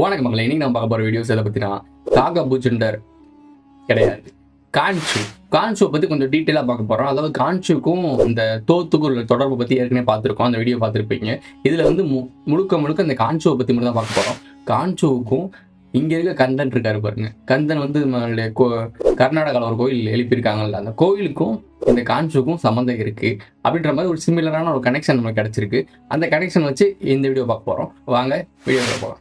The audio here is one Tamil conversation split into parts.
வணக்கம் மக்களை இன்னைக்கு நம்ம பார்க்க போற வீடியோஸ் எதை பத்தினா காகா பூச்சண்டர் கிடையாது கான்சு கான்சுவை பத்தி கொஞ்சம் டீட்டெயிலாக பார்க்க போறோம் அதாவது கான்சுக்கும் இந்த தோத்துக்கும் உள்ள தொடர்பை பத்தி ஏற்கனவே பார்த்துருக்கோம் அந்த வீடியோ பார்த்துருப்பீங்க இதுல வந்து மு- முழுக்க முழுக்க இந்த கான்சுவை பத்தி மட்டும் தான் பார்க்க போறோம் கான்சுவுக்கும் இங்க இருக்க கந்தன் இருக்காரு பாருங்க கந்தன் வந்து நம்மளுடைய கோ கர்நாடகாவில் ஒரு கோயில் எழுப்பியிருக்காங்கல்ல அந்த கோயிலுக்கும் இந்த கான்சுக்கும் சம்மந்தம் இருக்கு அப்படின்ற மாதிரி ஒரு சிமிலரான ஒரு கனெக்ஷன் நமக்கு கிடைச்சிருக்கு அந்த கனெக்ஷன் வச்சு இந்த வீடியோ பார்க்க போறோம் வாங்க வீடியோ போகலாம்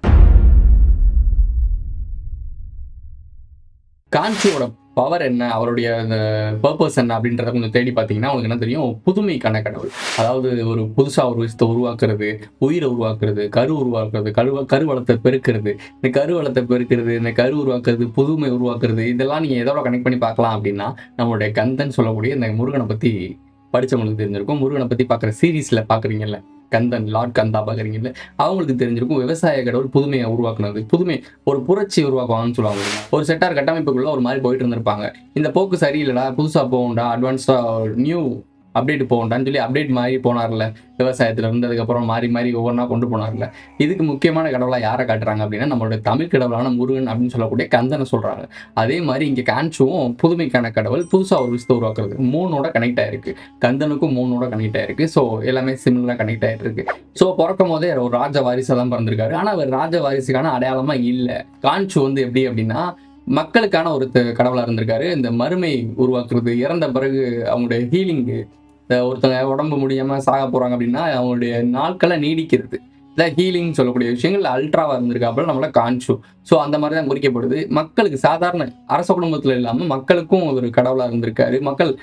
காஞ்சியோட பவர் என்ன அவருடைய அந்த பர்பஸ் என்ன அப்படின்றத கொஞ்சம் தேடி பார்த்தீங்கன்னா உங்களுக்கு என்ன தெரியும் புதுமைக்கான கடவுள் அதாவது ஒரு புதுசாக ஒரு விஷயத்தை உருவாக்குறது உயிரை உருவாக்குறது கரு உருவாக்குறது கரு கருவளத்தை பெருக்கிறது இந்த கருவளத்தை பெருக்கிறது இந்த கரு உருவாக்குறது புதுமை உருவாக்குறது இதெல்லாம் நீங்கள் எதோட கனெக்ட் பண்ணி பார்க்கலாம் அப்படின்னா நம்மளுடைய கந்தன் சொல்லக்கூடிய இந்த முருகனை பற்றி படிச்சவங்களுக்கு தெரிஞ்சிருக்கும் முருகனை பற்றி பார்க்குற சீரீஸில் பார்க்குறீங்கல்ல கந்தன் லார்ட் கந்தா பார்க்குறீங்கல்ல அவங்களுக்கு தெரிஞ்சிருக்கும் விவசாய கடவுள் புதுமையை உருவாக்குனது புதுமை ஒரு புரட்சி உருவாக்குவாங்கன்னு சொல்லுவாங்க இல்லையா? ஒரு செட்டார் கட்டமைப்புக்குள்ள ஒரு மாதிரி போயிட்டு இருந்திருப்பாங்க இந்த போக்கு சரியில்லைடா புதுசா போகும்டா அட்வான்ஸ்டா நியூ அப்டேட் போகும்டான்னு சொல்லி அப்டேட் மாதிரி போனார்ல விவசாயத்துல இருந்து அதுக்கப்புறம் மாறி மாறி ஒவ்வொன்றா கொண்டு போனார்ல இதுக்கு முக்கியமான கடவுளா யாரை காட்டுறாங்க அப்படின்னா நம்மளோட தமிழ் கடவுளான முருகன் அப்படின்னு சொல்லக்கூடிய கந்தனை சொல்றாங்க அதே மாதிரி இங்க காஞ்சுவும் புதுமைக்கான கடவுள் புதுசா ஒரு விஷயத்தை உருவாக்குறது மூணோட கனெக்ட் ஆயிருக்கு கந்தனுக்கும் மூணோட கனெக்ட் ஆயிருக்கு ஸோ எல்லாமே சிமிலரா கனெக்ட் ஆயிட்டு இருக்கு ஸோ பிறக்கும் போதே ஒரு ராஜ வாரிசா தான் பிறந்திருக்காரு ஆனா அவர் ராஜ வாரிசுக்கான அடையாளமா இல்லை காஞ்சு வந்து எப்படி அப்படின்னா மக்களுக்கான ஒரு த- கடவுளா இருந்திருக்காரு இந்த மறுமை உருவாக்குறது இறந்த பிறகு அவங்களுடைய ஹீலிங்கு ஒருத்தங்க உடம்பு முடியாம சாக போறாங்க அப்படின்னா அவங்களுடைய நாட்களை நீடிக்கிறது இல்லை ஹீலிங் சொல்லக்கூடிய விஷயங்கள் அல்ட்ராவா இருந்திருக்காப்புல நம்மள காஞ்சு ஸோ அந்த மாதிரி தான் குறிக்கப்படுது மக்களுக்கு சாதாரண அரச குடும்பத்துல இல்லாம மக்களுக்கும் ஒரு கடவுளா இருந்திருக்காரு மக்கள்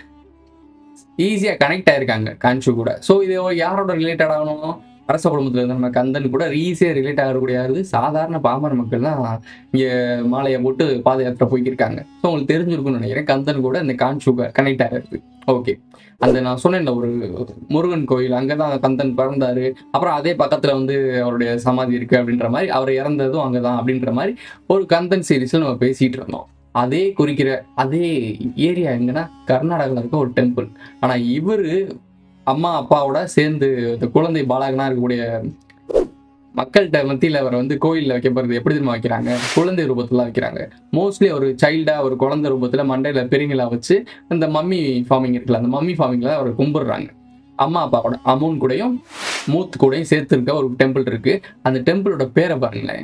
ஈஸியா கனெக்ட் ஆயிருக்காங்க காஞ்சு கூட ஸோ இது யாரோட ரிலேட்டட் ஆகணும் அரச குடும்பத்துல இருந்த நம்ம கந்தன் கூட ஈஸியா ரிலேட் ஆகக்கூடியது சாதாரண பாமர மக்கள் தான் இங்க மாலையை போட்டு பாத யாத்திரை போய்க்கிருக்காங்க ஸோ உங்களுக்கு தெரிஞ்சிருக்கும்னு நினைக்கிறேன் கந்தன் கூட இந்த காஞ்சு கனெக்ட் ஆகிருக்கு ஓகே அந்த நான் சொன்னேன்ல ஒரு முருகன் கோயில் அங்கதான் கந்தன் பிறந்தாரு அப்புறம் அதே பக்கத்துல வந்து அவருடைய சமாதி இருக்கு அப்படின்ற மாதிரி அவர் இறந்ததும் அங்கதான் அப்படின்ற மாதிரி ஒரு கந்தன் சீரீஸ்ல நம்ம பேசிட்டு இருந்தோம் அதே குறிக்கிற அதே ஏரியா எங்கன்னா கர்நாடகாவில் இருக்க ஒரு டெம்பிள் ஆனா இவரு அம்மா அப்பாவோட சேர்ந்து இந்த குழந்தை பாலகனா இருக்கக்கூடிய மக்கள்கிட்ட மத்தியில் அவரை வந்து கோயிலில் வைக்கப்படுறது எப்படி தெரியுமா வைக்கிறாங்க குழந்தை ரூபத்துல வைக்கிறாங்க மோஸ்ட்லி ஒரு சைல்டா ஒரு குழந்தை ரூபத்துல மண்டையில பெருநிலா வச்சு அந்த மம்மி ஃபார்மிங் இருக்குல்ல அந்த மம்மி ஃபார்மிங்ல அவரை கும்பிடுறாங்க அம்மா அப்பாவோட அமௌண்ட் கூடயும் மூத் கூடயும் சேர்த்து இருக்க ஒரு டெம்பிள் இருக்கு அந்த டெம்பிளோட பேரை பாருங்களேன்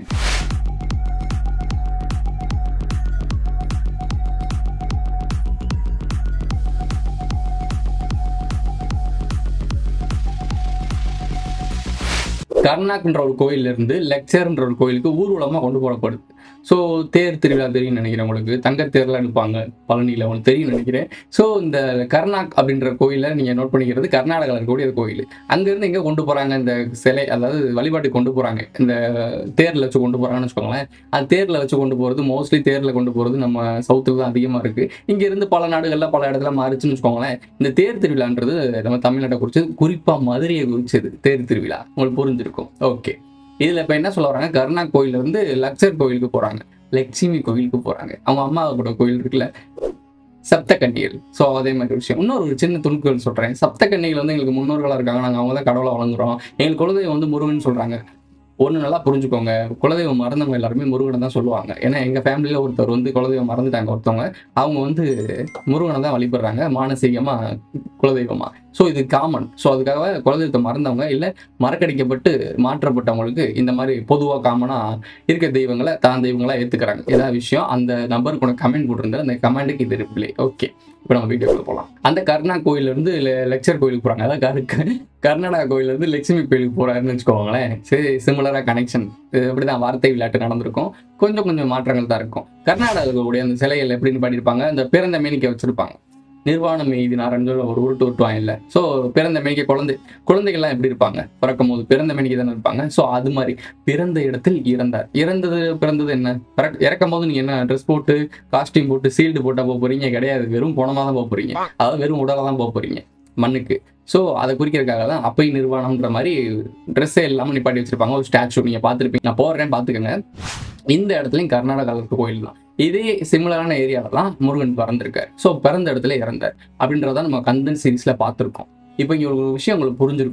கர்நாக்ன்ற ஒரு கோயில்ல இருந்து லெக்சர்ன்ற ஒரு கோயிலுக்கு ஊர்வலமா கொண்டு போடப்படுது ஸோ தேர் திருவிழா தெரியும் நினைக்கிறேன் உங்களுக்கு தங்கத் தேர்லாம் எடுப்பாங்க பழனியில் உங்களுக்கு தெரியும் நினைக்கிறேன் ஸோ இந்த கர்நாக் அப்படின்ற கோயிலை நீங்கள் நோட் பண்ணிக்கிறது கர்நாடகாவில் இருக்கக்கூடிய ஒரு கோயில் அங்கேருந்து எங்கே கொண்டு போகிறாங்க இந்த சிலை அதாவது வழிபாட்டுக்கு கொண்டு போகிறாங்க இந்த தேரில் வச்சு கொண்டு போகிறாங்கன்னு வச்சுக்கோங்களேன் அந்த தேரில் வச்சு கொண்டு போகிறது மோஸ்ட்லி தேரில் கொண்டு போகிறது நம்ம சவுத்தில் தான் அதிகமாக இருக்குது இங்கேருந்து பல நாடுகளில் பல இடத்துல மாறிச்சுன்னு வச்சுக்கோங்களேன் இந்த தேர் திருவிழான்றது நம்ம தமிழ்நாட்டை குறிச்சது குறிப்பாக மதுரையை குறிச்சது தேர் திருவிழா உங்களுக்கு புரிஞ்சிருக்கும் ஓகே இதில் இப்போ என்ன சொல்ல வராங்க கருணா கோயில்ல இருந்து லக்சர் கோயிலுக்கு போகிறாங்க லட்சுமி கோயிலுக்கு போகிறாங்க அவங்க அம்மா கூட கோயில் இருக்குல்ல சப்தகன்னிகள் ஸோ அதே மாதிரி விஷயம் இன்னொரு ஒரு சின்ன துணுக்குகள் சொல்கிறேன் சப்தகன்னிகள் வந்து எங்களுக்கு முன்னோர்களாக இருக்காங்க நாங்கள் அவங்க தான் கடவுளை வழங்குறோம் எங்களுக்கு குலதெய்வம் வந்து முருகன் சொல்கிறாங்க ஒன்று நல்லா புரிஞ்சுக்கோங்க குலதெய்வம் மறந்தவங்க எல்லாருமே முருகனை தான் சொல்லுவாங்க ஏன்னா எங்கள் ஃபேமிலியில் ஒருத்தர் வந்து குலதெய்வம் மறந்துட்டாங்க ஒருத்தவங்க அவங்க வந்து முருகனை தான் வழிபடுறாங்க மானசீகமாக குலதெய்வமா ஸோ இது காமன் ஸோ அதுக்காக குலதெய்வத்தை மறந்தவங்க இல்லை மறக்கடிக்கப்பட்டு மாற்றப்பட்டவங்களுக்கு இந்த மாதிரி பொதுவாக காமனாக இருக்க தெய்வங்களை தான் தெய்வங்களா ஏற்றுக்கிறாங்க ஏதாவது விஷயம் அந்த நம்பருக்கு உனக்கு கமெண்ட் போட்டிருந்தாரு அந்த கமெண்ட்டுக்கு இது ரிப்ளை ஓகே இப்போ நம்ம வீடியோக்குள்ள போகலாம் அந்த கர்ணா கோயிலேருந்து லெக்சர் கோயிலுக்கு போகிறாங்க அதாவது கரு- கர்நாடகா கோயிலேருந்து லட்சுமி கோயிலுக்கு போகிறாருன்னு வச்சுக்கோங்களேன் சரி சிமிலராக கனெக்ஷன் இது அப்படி தான் வார்த்தை விளையாட்டு நடந்திருக்கும் கொஞ்சம் கொஞ்சம் மாற்றங்கள் தான் இருக்கும் கர்நாடகாவுடைய அந்த சிலைகள் எப்படின்னு பண்ணியிருப்பாங்க அந்த பிறந்த மேனிக்கை வச்சிருப்பாங்க நிர்வாணம் எய்தினார்னு சொல்லி ஒரு உருட்டு உருட்டுவாங்க இல்லை ஸோ பிறந்த மேனிக்கை குழந்தை குழந்தைகள்லாம் எப்படி இருப்பாங்க பிறக்கும் போது பிறந்த மேனிக்கை தானே இருப்பாங்க ஸோ அது மாதிரி பிறந்த இடத்தில் இறந்தார் இறந்தது பிறந்தது என்ன பிறக்- இறக்கும் போது நீங்க என்ன ட்ரெஸ் போட்டு காஸ்டியூம் போட்டு சீல்டு போட்டா போக போறீங்க கிடையாது வெறும் பணமாக தான் போக போறீங்க அதாவது வெறும் உடலை தான் போக போறீங்க மண்ணுக்கு ஸோ அதை குறிக்கிறதுக்காக தான் அப்பை நிர்வாணம்ன்ற மாதிரி ட்ரெஸ்ஸே இல்லாமல் நிப்பாட்டி வச்சிருப்பாங்க ஒரு ஸ்டாச்சு நீங்கள் பார்த்துருப்பீங்க நான் போடுறேன் பார்த்துக்கோங்க இந்த இடத்துலையும் கர்நாடகாவில் இருக்க கோயில் தான் இதே சிமிலரான ஏரியாவில் தான் முருகன் பிறந்திருக்காரு ஸோ பிறந்த இடத்துல இறந்தார் அப்படின்றத நம்ம கந்தன் சீரீஸில் பார்த்துருக்கோம் இப்போ இங்கே ஒரு விஷயம் உங்களுக்கு புரிஞ்சிருக்கணும்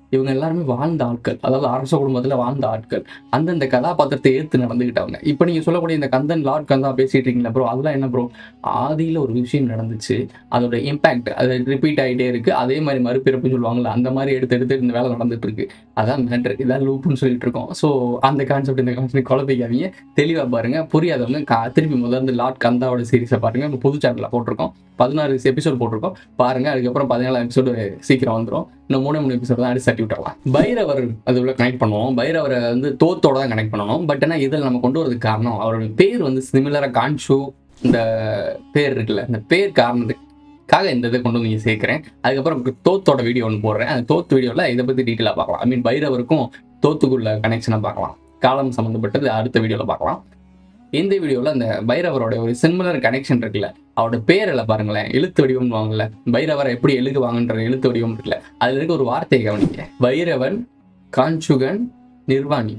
இவங்க எல்லாருமே வாழ்ந்த ஆட்கள் அதாவது அரச குடும்பத்தில் வாழ்ந்த ஆட்கள் அந்தந்த கதாபாத்திரத்தை ஏற்று நடந்துக்கிட்டவங்க இப்போ நீங்கள் சொல்லக்கூடிய இந்த கந்தன் லார்ட் கந்தா பேசிட்டு இருக்கீங்களா ப்ரோ அதெல்லாம் என்ன ப்ரோ ஆதியில் ஒரு விஷயம் நடந்துச்சு அதோட இம்பாக்ட் அது ரிப்பீட் ஆகிட்டே இருக்கு அதே மாதிரி மறுபிறப்புன்னு சொல்லுவாங்கல்ல அந்த மாதிரி எடுத்து எடுத்து இந்த வேலை நடந்துட்டு இருக்கு அதான் மேட்ரு இதான் லூப்புன்னு சொல்லிட்டு இருக்கோம் ஸோ அந்த கான்செப்ட் இந்த கான்செப்ட் குழப்பிக்காதீங்க தெளிவாக பாருங்க புரியாதவங்க கா திருப்பி முதல்ல லார்ட் கந்தாவோட சீரிஸை பாருங்க நம்ம புது சேனலில் போட்டிருக்கோம் பதினாறு எபிசோட் போட்டிருக்கோம் பாருங்க அதுக்கப்புறம் பதினேழு எபிசோடு சீக்கிரம் வந்துடும் இன்னும் மூணு மூணு எபிசோட் தான் அடி சட்டி விட்டுறலாம் பைரவர் அது உள்ள கனெக்ட் பண்ணுவோம் பைரவரை வந்து தோத்தோட தான் கனெக்ட் பண்ணணும் பட் ஆனால் இதில் நம்ம கொண்டு வரதுக்கு காரணம் அவரோட பேர் வந்து சிமிலராக கான்ஷு இந்த பேர் இருக்குல்ல இந்த பேர் காரணத்துக்காக இந்த இதை கொண்டு வந்து இங்கே சேர்க்குறேன் அதுக்கப்புறம் தோத்தோட வீடியோ ஒன்று போடுறேன் அந்த தோத்து வீடியோவில் இதை பற்றி டீட்டெயிலாக பார்க்கலாம் ஐ மீன் பைரவருக்கும் தோத்துக்குள்ள கனெக்ஷனை பார்க்கலாம் காலம் சம்மந்தப்பட்டது அடுத்த வீடியோவில் பார்க்கலாம் இந்த வீடியோவில் அந்த பைரவரோட ஒரு சிமிலர் கனெக்ஷன் இருக்குல்ல அவரோட பேரில் பாருங்களேன் எழுத்து வடிவம் வாங்கல பைரவரை எப்படி எழுதுவாங்கன்ற எழுத்து வடிவம் இருக்குல்ல அதில் இருக்க ஒரு வார்த்தையை கவனிக்க பைரவன் காஞ்சுகன் நிர்வாணி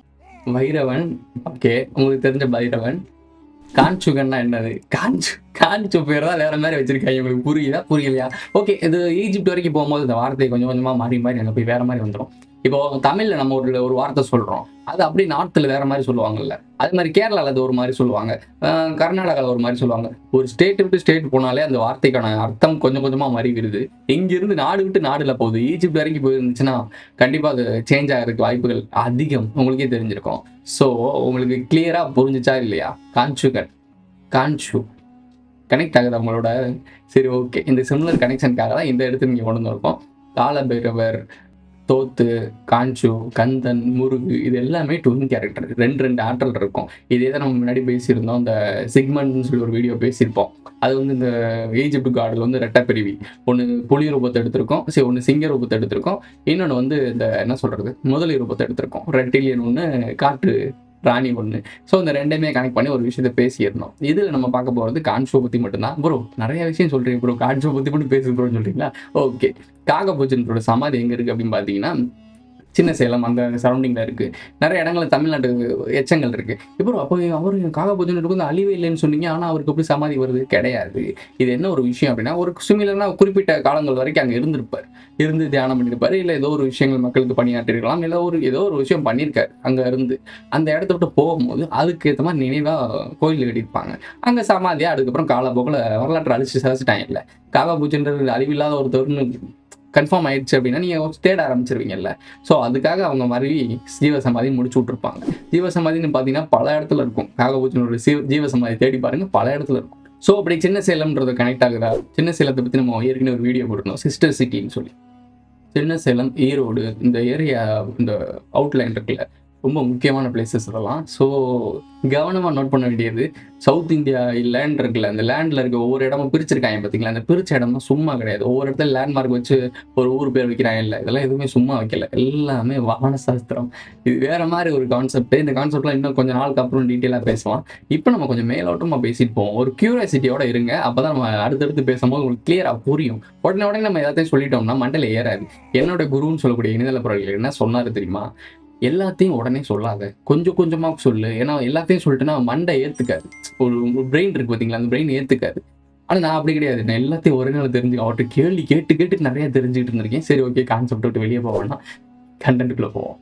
பைரவன் ஓகே உங்களுக்கு தெரிஞ்ச பைரவன் காஞ்சுகன்னா என்னது காஞ்சு காஞ்சு பேர் தான் வேற மாதிரி வச்சிருக்காங்க உங்களுக்கு புரியுதா புரியலையா ஓகே இது ஈஜிப்ட் வரைக்கும் போகும்போது இந்த வார்த்தை கொஞ்சம் கொஞ்சமாக மாறி மாறி அங்கே போய் வேற மாதிரி வந்துடும் இப்போ தமிழ்ல நம்ம ஒரு ஒரு வார்த்தை சொல்றோம் அது அப்படி நார்த்தில் வேற மாதிரி சொல்லுவாங்கல்ல அதே மாதிரி கேரளாவில் அது ஒரு மாதிரி சொல்லுவாங்க அஹ் கர்நாடகாவில் ஒரு மாதிரி சொல்லுவாங்க ஒரு ஸ்டேட் விட்டு ஸ்டேட் போனாலே அந்த வார்த்தைக்கான அர்த்தம் கொஞ்சம் கொஞ்சமா மாறி வருது இங்கிருந்து நாடு விட்டு நாடுல போகுது ஈஜிப்ட் வரைக்கும் போயிருந்துச்சுன்னா கண்டிப்பா அது சேஞ்ச் ஆகிறதுக்கு வாய்ப்புகள் அதிகம் உங்களுக்கே தெரிஞ்சிருக்கும் ஸோ உங்களுக்கு கிளியரா புரிஞ்சுச்சா இல்லையா காஞ்சுகன் காஞ்சு கனெக்ட் ஆகுது அவங்களோட சரி ஓகே இந்த சிமிலர் கனெக்ஷனுக்காக தான் இந்த இடத்துல நீங்கள் கொண்டு வந்திருக்கோம் காலபைரவர் தோத்து காஞ்சு கந்தன் முருகு இது எல்லாமே ட்வின் கேரக்டர் ரெண்டு ரெண்டு ஆற்றல் இருக்கும் இதே தான் நம்ம முன்னாடி பேசியிருந்தோம் இந்த சிக்மண்ட்னு சொல்லி ஒரு வீடியோ பேசியிருப்போம் அது வந்து இந்த ஈஜிப்ட் கார்டில் வந்து ரெட்டப்பிரிவி ஒன்று புலி ரூபத்தை எடுத்திருக்கோம் சரி ஒன்று சிங்க ரூபத்தை எடுத்திருக்கோம் இன்னொன்று வந்து இந்த என்ன சொல்கிறது முதலி ரூபத்தை எடுத்திருக்கோம் ரெட்டிலியன் ஒன்று காட்டு ராணி ஒன்று ஸோ இந்த ரெண்டையுமே கனெக்ட் பண்ணி ஒரு விஷயத்த பேசியிருந்தோம் இதில் நம்ம பார்க்க போகிறது கான்ஷோ பற்றி மட்டும்தான் ப்ரோ நிறைய விஷயம் சொல்கிறீங்க ப்ரோ கான்ஷோ பற்றி மட்டும் பேசு ப்ரோன்னு சொல்கிறீங்களா ஓகே காகபூஜனத்தோட சமாதி எங்கே இருக்குது அப்படின்னு பார்த்தீங்கன்னா சின்ன சேலம் அந்த சரௌண்டிங்கில் இருக்குது நிறைய இடங்கள்ல தமிழ்நாட்டு எச்சங்கள் இருக்குது இப்போ அப்போ அவர் காகபூஜனத்துக்கு வந்து அழிவே இல்லைன்னு சொன்னீங்க ஆனால் அவருக்கு எப்படி சமாதி வருது கிடையாது இது என்ன ஒரு விஷயம் அப்படின்னா ஒரு சிமிலர்னா குறிப்பிட்ட காலங்கள் வரைக்கும் அங்கே இருந்திருப்பார் இருந்து தியானம் பண்ணியிருப்பாரு இல்லை ஏதோ ஒரு விஷயங்கள் மக்களுக்கு பணியாற்றிருக்கலாம் இல்லை ஒரு ஏதோ ஒரு விஷயம் பண்ணியிருக்காரு அங்கே இருந்து அந்த இடத்த விட்டு போகும்போது அதுக்கு ஏற்ற மாதிரி நினைவாக கோயில் கட்டியிருப்பாங்க அங்கே சமாதியாக அதுக்கப்புறம் காலப்போக்கில் வரலாற்று அழிச்சு சதைச்சிட்டாங்க இல்லை காகபூஜன்றது அழிவில்லாத ஒருத்தர்னு கன்ஃபார்ம் ஆயிடுச்சு அப்படின்னா நீங்கள் தேட ஆரம்பிச்சிருவீங்கல்ல ஸோ அதுக்காக அவங்க மாதிரி ஜீவசமாதி முடிச்சு விட்ருப்பாங்க ஜீவசமாதின்னு பார்த்தீங்கன்னா பல இடத்துல இருக்கும் காகபூஜனோட சீவ ஜீவசமாதி தேடி பாருங்க பல இடத்துல இருக்கும் ஸோ அப்படி சின்ன சேலம்ன்றது கனெக்ட் ஆகுதா சின்ன சேலத்தை பற்றி நம்ம ஏற்கனவே ஒரு வீடியோ போட்டிருந்தோம் சிஸ்டர் சிட்டின்னு சொல்லி சின்ன சேலம் ஈரோடு இந்த ஏரியா இந்த அவுட்லைன் இருக்குல்ல ரொம்ப முக்கியமான பிளேசஸ் இதெல்லாம் ஸோ கவனமாக நோட் பண்ண வேண்டியது சவுத் இந்தியா லேண்ட் இருக்குல்ல அந்த லேண்டில் இருக்க ஒவ்வொரு இடமும் பிரிச்சிருக்காங்க பார்த்தீங்களா அந்த பிரிச்ச இடம்லாம் சும்மா கிடையாது ஒவ்வொரு இடத்துல லேண்ட்மார்க் வச்சு ஒரு ஊர் பேர் வைக்கிறாங்க இல்லை இதெல்லாம் எதுவுமே சும்மா வைக்கல எல்லாமே வாகன சாஸ்திரம் இது வேற மாதிரி ஒரு கான்செப்ட் இந்த கான்செப்ட்லாம் இன்னும் கொஞ்சம் நாளுக்கு அப்புறம் டீட்டெயிலாக பேசலாம் இப்போ நம்ம கொஞ்சம் மேலோட்டமாக பேசிட்டு போவோம் ஒரு கியூரியாசிட்டியோட இருங்க அப்போ தான் நம்ம அடுத்தடுத்து பேசும்போது உங்களுக்கு கிளியராக புரியும் உடனே உடனே நம்ம எல்லாத்தையும் சொல்லிட்டோம்னா மண்டல ஏறாது என்னோட குருன்னு சொல்லக்கூடிய இணையதள பொருட்கள் என்ன சொன்னாரு தெரியுமா எல்லாத்தையும் உடனே சொல்லாத கொஞ்சம் கொஞ்சமாக சொல்லு ஏன்னா எல்லாத்தையும் சொல்லிட்டுனா மண்டை ஏற்றுக்காது ஒரு பிரெயின் இருக்கு பார்த்தீங்களா அந்த பிரெயின் ஏற்றுக்காது ஆனால் நான் அப்படி கிடையாது நான் எல்லாத்தையும் ஒரே நாள் தெரிஞ்சு அவர்கிட்ட கேள்வி கேட்டு கேட்டு நிறைய தெரிஞ்சுக்கிட்டு இருந்திருக்கேன் சரி ஓகே கான்செப்ட் விட்டு வெளியே போவோம்னா கண்டென்ட்டுக்குள்ளே போவோம்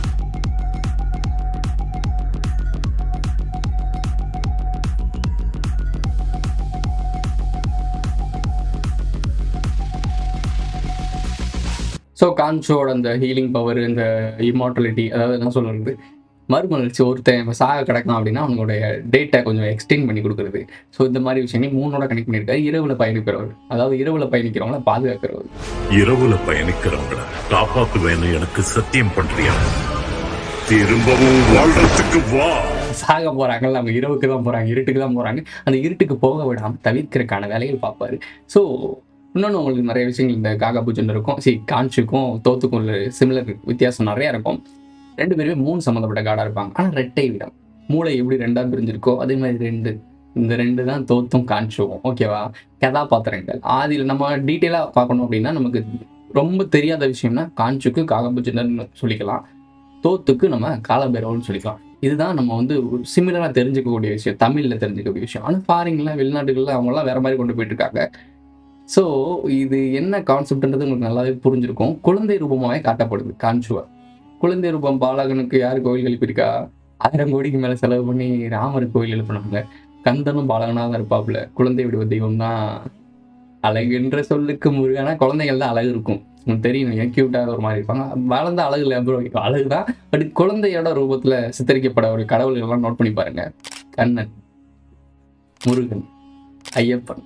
ஸோ கான்ஷோட அந்த ஹீலிங் பவர் இந்த இமார்டலிட்டி அதாவது என்ன சொல்றது மறுமலர்ச்சி ஒருத்தன் இப்ப சாக கிடக்கான் அப்படின்னா அவனுடைய டேட்டை கொஞ்சம் எக்ஸ்டெண்ட் பண்ணி கொடுக்குறது ஸோ இந்த மாதிரி விஷயங்கள் மூணோட கனெக்ட் பண்ணியிருக்காரு இரவுல பயணிக்கிறவர் அதாவது இரவுல பயணிக்கிறவங்கள பாதுகாக்கிறவர் இரவுல பயணிக்கிறவங்கள காப்பாத்துவேன்னு எனக்கு சத்தியம் பண்றியா திரும்பவும் வாழ்றதுக்கு வா சாக போறாங்கல்ல அவங்க இரவுக்கு தான் போறாங்க இருட்டுக்கு தான் போறாங்க அந்த இருட்டுக்கு போக விடாம தவிர்க்கிறதுக்கான வேலைகள் பார்ப்பாரு ஸோ இன்னொன்று உங்களுக்கு நிறைய விஷயங்கள் இந்த காகா பூஜன் இருக்கும் சி காஞ்சுக்கும் தோத்துக்கும் உள்ள சிமிலர் வித்தியாசம் நிறைய இருக்கும் ரெண்டு பேருமே மூணு சம்மந்தப்பட்ட காடாக இருப்பாங்க ஆனால் ரெட்டை விடம் மூளை எப்படி ரெண்டா பிரிஞ்சிருக்கோ அதே மாதிரி ரெண்டு இந்த ரெண்டு தான் தோத்தும் காஞ்சுவும் ஓகேவா கதாபாத்திரங்கள் ஆதியில் நம்ம டீட்டெயிலாக பார்க்கணும் அப்படின்னா நமக்கு ரொம்ப தெரியாத விஷயம்னா காஞ்சுக்கு காகபூஜனர்னு சொல்லிக்கலாம் தோத்துக்கு நம்ம காலபைரவர்னு சொல்லிக்கலாம் இதுதான் நம்ம வந்து சிமிலராக தெரிஞ்சுக்கக்கூடிய விஷயம் தமிழில் தெரிஞ்சுக்கக்கூடிய விஷயம் ஆனால் ஃபாரின்ல வெளிநாட்டுகளில் அவங்களாம் வேற மாதிரி கொண்டு போயிட்டு இருக்காங்க ஸோ இது என்ன கான்செப்ட்ன்றது உங்களுக்கு நல்லாவே புரிஞ்சிருக்கும் குழந்தை ரூபமாகவே காட்டப்படுது காஞ்சுவா குழந்தை ரூபம் பாலகனுக்கு யார் கோயில் எழுப்பியிருக்கா ஆயிரம் கோடிக்கு மேலே செலவு பண்ணி ராமர் கோயில் எழுப்பினாங்க கந்தனும் பாலகனாக தான் இருப்பாப்புல குழந்தை விடுவ தெய்வம் தான் அழகுன்ற சொல்லுக்கு முருகனா குழந்தைகள் தான் அழகு இருக்கும் உங்களுக்கு தெரியும் ஏன் கியூட்டாக ஒரு மாதிரி இருப்பாங்க வளர்ந்த அழகு இல்லை bro. அழகு தான் பட் குழந்தையோட ரூபத்தில் சித்தரிக்கப்பட ஒரு கடவுள்கள்லாம் நோட் பண்ணி பாருங்க கண்ணன் முருகன் ஐயப்பன்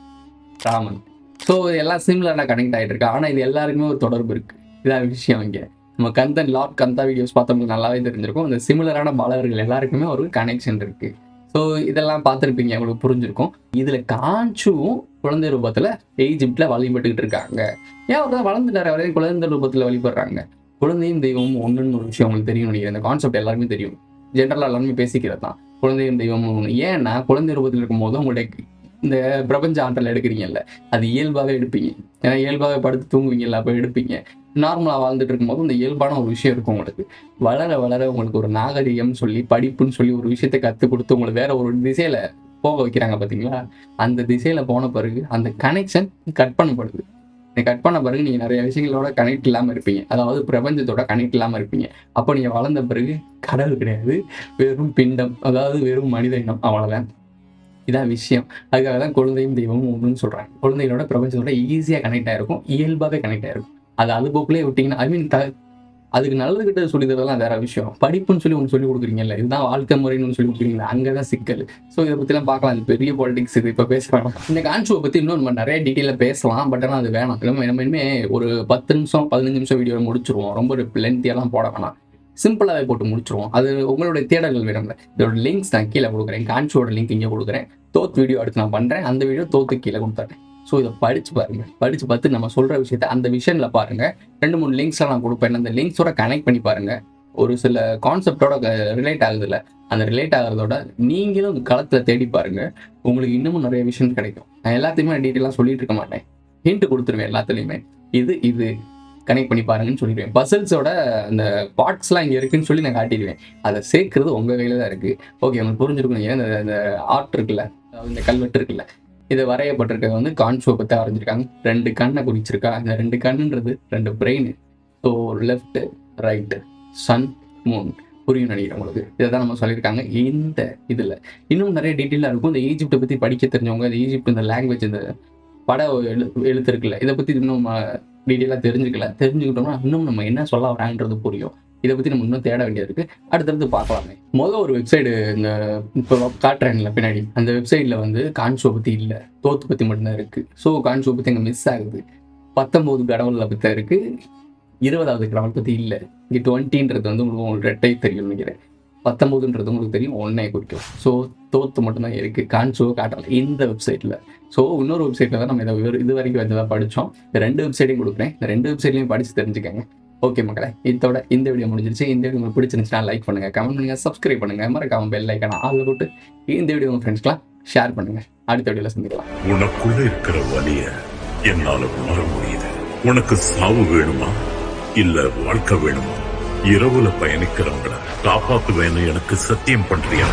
ராமன் ஸோ எல்லாம் சிமிலராக கனெக்ட் ஆகிட்டு இருக்கு ஆனால் இது எல்லாருக்குமே ஒரு தொடர்பு இருக்கு இதான் விஷயம் இங்கே நம்ம கந்தன் லார்ட் கந்தா வீடியோஸ் பார்த்தவங்களுக்கு நல்லாவே தெரிஞ்சிருக்கும் இந்த சிமிலரான பாலகர்கள் எல்லாருக்குமே ஒரு கனெக்ஷன் இருக்கு ஸோ இதெல்லாம் பார்த்துருப்பீங்க உங்களுக்கு புரிஞ்சிருக்கும் இதில் காஞ்சுவும் குழந்தை ரூபத்தில் ஈஜிப்டில் வழிபட்டுக்கிட்டு இருக்காங்க ஏன் அவர் தான் வளர்ந்துட்டார் அவரே குழந்தை ரூபத்தில் வழிபடுறாங்க குழந்தையும் தெய்வமும் ஒன்றுன்னு ஒரு விஷயம் உங்களுக்கு தெரியும் நினைக்கிறேன் இந்த கான்செப்ட் எல்லாருமே தெரியும் ஜென்ரலாக எல்லாருமே பேசிக்கிறது தான் குழந்தையும் தெய்வமும் ஒன்று ஏன்னா குழந்தை ரூபத்தில் இருக்கும்போது உங்களுடைய இந்த பிரபஞ்ச ஆற்றல் எடுக்கிறீங்கல்ல அது இயல்பாகவே எடுப்பீங்க ஏன்னா இயல்பாகவே படுத்து தூங்குவீங்கல்ல அப்போ எடுப்பீங்க நார்மலாக வாழ்ந்துட்டு இருக்கும்போது இந்த இயல்பான ஒரு விஷயம் இருக்கும் உங்களுக்கு வளர வளர உங்களுக்கு ஒரு நாகரிகம் சொல்லி படிப்புன்னு சொல்லி ஒரு விஷயத்தை கற்றுக் கொடுத்து உங்களை வேற ஒரு திசையில போக வைக்கிறாங்க பார்த்தீங்களா அந்த திசையில போன பிறகு அந்த கனெக்ஷன் கட் பண்ணப்படுது இந்த கட் பண்ண பிறகு நீங்கள் நிறைய விஷயங்களோட கனெக்ட் இல்லாமல் இருப்பீங்க அதாவது பிரபஞ்சத்தோட கனெக்ட் இல்லாமல் இருப்பீங்க அப்போ நீங்கள் வளர்ந்த பிறகு கடவுள் கிடையாது வெறும் பிண்டம் அதாவது வெறும் மனித இனம் அவ்வளோதான் இதான் விஷயம் அதுக்காக தான் குழந்தையும் தெய்வமும் ஒன்றுன்னு சொல்கிறாங்க குழந்தைகளோட பிரபஞ்சத்தோட ஈஸியாக கனெக்ட் ஆகிருக்கும் இயல்பாகவே கனெக்ட் ஆகிருக்கும் அது அது போக்குலேயே விட்டிங்கன்னா ஐ மீன் த அதுக்கு நல்லது கிட்ட சொல்லி தரதெல்லாம் வேற விஷயம் படிப்புன்னு சொல்லி ஒன்று சொல்லி கொடுக்குறீங்கல்ல இதுதான் வாழ்க்கை முறைன்னு ஒன்று சொல்லி கொடுக்குறீங்களா அங்கே தான் சிக்கல் ஸோ இதை பற்றிலாம் பார்க்கலாம் இது பெரிய பாலிடிக்ஸ் இது இப்போ பேச வேணாம் இந்த கான்ஷுவை பற்றி இன்னும் நம்ம நிறைய டீட்டெயிலாக பேசலாம் பட் ஆனால் அது வேணாம் நம்ம நம்ம இனிமே ஒரு பத்து நிமிஷம் பதினஞ்சு நிமிஷம் வீடியோ முடிச்சிருவோம் ரொம்ப லென்த்தியெல்லாம் போட வேணாம் சிம்பிளாகவே போட்டு முடிச்சிருவோம் அது உங்களுடைய தேடல்கள் வேணும்ல இதோட லிங்க்ஸ் நான் கீழே கொடுக்குறேன் கான்ஷுவோட லிங்க் இங்கே கொடுக்குறேன் தோத் வீடியோ அடுத்து நான் பண்ணுறேன் அந்த வீடியோ தோத்து கீழே கொடுத்துறேன் ஸோ இதை படிச்சு பாருங்க படிச்சு பார்த்து நம்ம சொல்ற விஷயத்த அந்த விஷயம்ல பாருங்க ரெண்டு மூணு லிங்க்ஸ்லாம் நான் கொடுப்பேன் அந்த லிங்க்ஸோட கனெக்ட் பண்ணி பாருங்க ஒரு சில கான்செப்டோட ரிலேட் ஆகுதுல்ல அந்த ரிலேட் ஆகுறதோட நீங்களும் களத்துல தேடி பாருங்க உங்களுக்கு இன்னமும் நிறைய விஷயம் கிடைக்கும் நான் எல்லாத்தையுமே டீட்டெயிலாக சொல்லிட்டு இருக்க மாட்டேன் ஹிண்ட் கொடுத்துருவேன் எல்லாத்துலேயுமே இது இது கனெக்ட் பண்ணி பாருங்கன்னு சொல்லிடுவேன் பசல்ஸோட அந்த பார்ட்ஸ்லாம் இங்கே இருக்குன்னு சொல்லி நான் காட்டிடுவேன் அதை சேர்க்கறது உங்கள் கையில் தான் இருக்குது ஓகே உங்களுக்கு புரிஞ்சிருக்கும் ஏன் இந்த இந்த ஆர்ட் இருக்குல்ல அதாவது இந்த கல்வெட்டு இருக்குல்ல இது வரையப்பட்டிருக்கிறது வந்து கான்ஷோ பற்றி வரைஞ்சிருக்காங்க ரெண்டு கண்ணை குறிச்சிருக்கா இந்த ரெண்டு கண்ணுன்றது ரெண்டு brain so left right sun moon புரியும் நினைக்கிறேன் உங்களுக்கு இதை தான் நம்ம சொல்லியிருக்காங்க இந்த இதில் இன்னும் நிறைய டீட்டெயிலாக இருக்கும் இந்த ஈஜிப்டை பற்றி படிக்க தெரிஞ்சவங்க இந்த ஈஜிப்ட் இந்த லாங்குவேஜ் இந்த பட எழு எழுத்து இருக்குல்ல இதை பற்றி இன்னும் டீட்டெயிலாக தெரிஞ்சுக்கல தெரிஞ்சுக்கிட்டோம்னா இன்னும் நம்ம என்ன சொல்ல வராங்கன்றது புரியும் இதை பற்றி நம்ம இன்னும் தேட வேண்டியது இருக்கு அடுத்தடுத்து பார்க்கலாமே முதல் ஒரு வெப்சைடு இந்த இப்போ காட்டுறேன்ல பின்னாடி அந்த வெப்சைட்டில் வந்து கான்ஷோ பற்றி இல்லை தோத்து பற்றி மட்டும்தான் இருக்கு ஸோ கான்ஷோ பற்றி அங்கே மிஸ் ஆகுது பத்தொம்போது கடவுளில் பற்றி இருக்கு இருபதாவது கடவுள் பற்றி இல்லை இங்கே டுவெண்ட்டின்றது வந்து உங்களுக்கு உங்களுக்கு ரெட்டை தெரியும் நினைக்கிறேன் பத்தொம்போதுன்றது உங்களுக்கு தெரியும் ஒன்னே குறிக்கும் ஸோ தோத்து மட்டும்தான் இருக்கு கான்ஷோ காட்டல இந்த வெப்சைட்டில் ஸோ இன்னொரு வெப்சைட்டில் தான் நம்ம இதை வெறு- இது வரைக்கும் வச்சதாக படித்தோம் இந்த ரெண்டு வெப்சைட்டையும் கொடுக்குறேன் இந்த ரெண்டு வெப்சைட்லையும் படித்து தெரிஞ்சுக்கங்க ஓகே மக்களே இதோட இந்த வீடியோ முடிஞ்சிருச்சு இந்த வீடியோ உங்களுக்கு பிடிச்சிருந்துச்சுன்னா லைக் பண்ணுங்க கமெண்ட் பண்ணுங்க சப்ஸ்கிரைப் பண்ணுங்க மறக்காம பெல் ஐக்கான ஆள் போட்டு இந்த வீடியோ உங்க ஃப்ரெண்ட்ஸ்க்குலாம் ஷேர் பண்ணுங்க அடுத்த வீடியோல சந்திக்கலாம் உனக்குள்ள இருக்கிற வலிய என்னால உணர முடியுது உனக்கு சாவு வேணுமா இல்ல வாழ்க்கை வேணுமா இரவுல பயணிக்கிறவங்கள காப்பாத்துவேன்னு எனக்கு சத்தியம் பண்றியா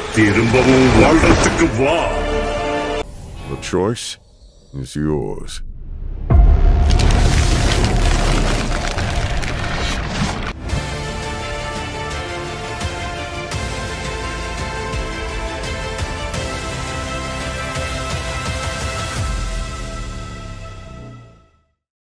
திரும்பவும் வாழ்றதுக்கு வா The choice is yours.